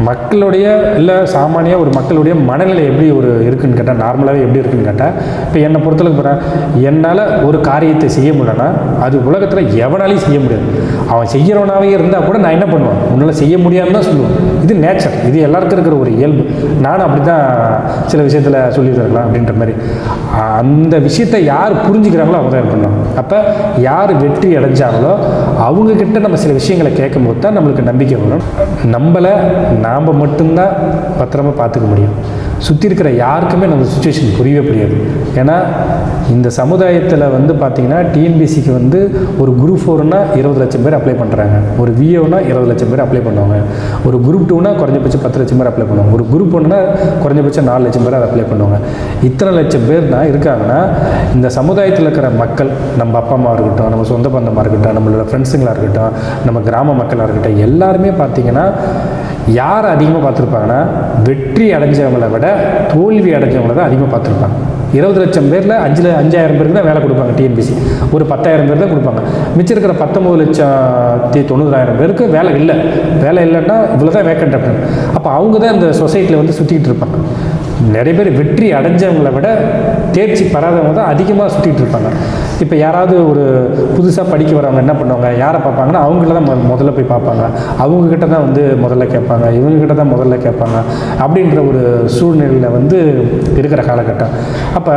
மக்களுடைய இல்லை சாமானிய ஒரு மக்களுடைய மனநிலை எப்படி ஒரு இருக்குன்னு கேட்டால் நார்மலாகவே எப்படி இருக்குன்னு கேட்டால் இப்போ என்னை பொறுத்தளவுக்கு போகிறேன் என்னால் ஒரு காரியத்தை செய்ய முடியலன்னா அது உலகத்தில் எவனாலையும் செய்ய முடியாது அவன் செய்கிறவனாவே இருந்தால் கூட நான் என்ன பண்ணுவேன் உன்னால் செய்ய முடியாதுன்னு தான் சொல்லுவேன் இது நேச்சர் இது எல்லாருக்கும் இருக்கிற ஒரு இயல்பு நானும் அப்படி தான் சில விஷயத்தில் சொல்லி தரலாம் அப்படின்ற மாதிரி அந்த விஷயத்தை யார் புரிஞ்சுக்கிறாங்களோ அவங்க தான் பண்ணணும் அப்போ யார் வெற்றி அடைஞ்சாங்களோ அவங்கக்கிட்ட நம்ம சில விஷயங்களை கேட்கும்போது தான் நம்மளுக்கு நம்பிக்கை வரும் நம்மளை நாம் மட்டும்தான் பத்திரமா பார்த்துக்க முடியும் சுற்றி இருக்கிற யாருக்குமே நம்ம சுச்சுவேஷன் புரியவே புரியாது ஏன்னா இந்த சமுதாயத்தில் வந்து பார்த்திங்கன்னா டிஎன்பிசிக்கு வந்து ஒரு குரூப் ஃபோர்னா இருபது லட்சம் பேர் அப்ளை பண்ணுறாங்க ஒரு விஓனா இருபது லட்சம் பேர் அப்ளை பண்ணுவாங்க ஒரு குரூப் டூனா குறைஞ்சபட்சம் பத்து லட்சம் பேர் அப்ளை பண்ணுவாங்க ஒரு குரூப் ஒன்றுனா குறைஞ்சபட்சம் நாலு லட்சம் பேர் அதை அப்ளை பண்ணுவாங்க இத்தனை லட்சம் பேர்னா இருக்காங்கன்னா இந்த சமுதாயத்தில் இருக்கிற மக்கள் நம்ம அப்பா அம்மா இருக்கட்டும் நம்ம சொந்த பந்தமாக இருக்கட்டும் நம்மளோட ஃப்ரெண்ட்ஸுங்களாக இருக்கட்டும் நம்ம கிராம மக்களாக இருக்கட்டும் எல்லாருமே பார்த்திங்கன்னா யார் அதிகமாக பார்த்துருப்பாங்கன்னா வெற்றி அடைஞ்சவங்களை விட தோல்வி அடைஞ்சவங்களை தான் அதிகமாக பார்த்துருப்பாங்க இருபது லட்சம் பேரில் அஞ்சு அஞ்சாயிரம் பேருக்கு தான் வேலை கொடுப்பாங்க டிஎன்பிசி ஒரு பத்தாயிரம் பேர் தான் கொடுப்பாங்க மிச்சம் இருக்கிற பத்தொம்பது லட்சத்தி தொண்ணூறாயிரம் பேருக்கு வேலை இல்லை வேலை இல்லைன்னா இவ்வளோ தான் வேக்கண்ட் அப்படின்னு அப்போ அவங்க தான் இந்த சொசைட்டியில் வந்து சுற்றிக்கிட்டு இருப்பாங்க நிறைய பேர் வெற்றி அடைஞ்சவங்களை விட தேர்ச்சி பெறாதவங்க தான் அதிகமாக சுற்றிட்டு இருப்பாங்க இப்போ யாராவது ஒரு புதுசாக படிக்க வரவங்க என்ன பண்ணுவாங்க யாரை பார்ப்பாங்கன்னா அவங்கள தான் மொ- முதல்ல போய் பார்ப்பாங்க அவங்கக்கிட்ட தான் வந்து முதல்ல கேட்பாங்க இவங்ககிட்ட தான் முதல்ல கேட்பாங்க அப்படின்ற ஒரு சூழ்நிலையில் வந்து இருக்கிற காலகட்டம் அப்போ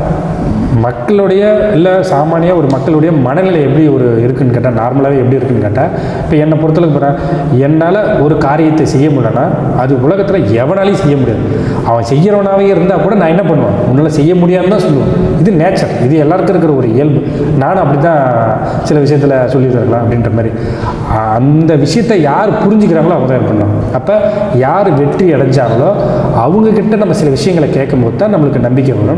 மக்களுடைய இல்லை சாமானிய ஒரு மக்களுடைய மனநிலை எப்படி ஒரு இருக்குன்னு கேட்டால் நார்மலாகவே எப்படி இருக்குன்னு கேட்டால் இப்போ என்னை பொறுத்தளவுக்கு போகிறேன் என்னால் ஒரு காரியத்தை செய்ய முடியலன்னா அது உலகத்தில் எவனாலையும் செய்ய முடியாது அவன் செய்கிறவனாவே இருந்தால் கூட நான் என்ன பண்ணுவேன் உன்னால் செய்ய முடியாதுன்னு தான் சொல்லுவேன் இது நேச்சர் இது எல்லாருக்கும் இருக்கிற ஒரு இயல்பு நானும் அப்படி தான் சில விஷயத்தில் சொல்லி தரலாம் அப்படின்ற மாதிரி அந்த விஷயத்தை யார் புரிஞ்சுக்கிறாங்களோ அவங்க தான் பண்ணணும் அப்போ யார் வெற்றி அடைஞ்சாங்களோ அவங்கக்கிட்ட நம்ம சில விஷயங்களை கேட்கும்போது தான் நம்மளுக்கு நம்பிக்கை வரும்